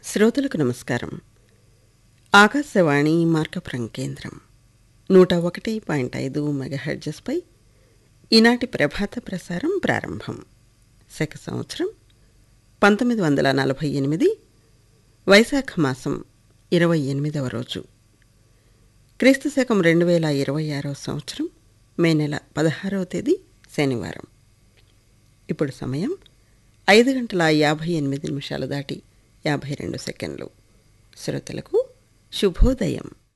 శ్రోతలకు నమస్కారం ఆకాశవాణి మార్కపురం కేంద్రం నూట ఒకటి పాయింట్ ఐదు మెగాహెడ్జెస్పై ఈనాటి ప్రభాత ప్రసారం ప్రారంభం శక సంవత్సరం పంతొమ్మిది వందల నలభై ఎనిమిది వైశాఖ మాసం ఇరవై ఎనిమిదవ రోజు క్రీస్తు శకం రెండు వేల ఇరవై ఆరవ సంవత్సరం మే నెల పదహారవ తేదీ శనివారం ఇప్పుడు సమయం ఐదు గంటల యాభై ఎనిమిది నిమిషాలు దాటి యాభై రెండు సెకండ్లు శ్రోతలకు శుభోదయం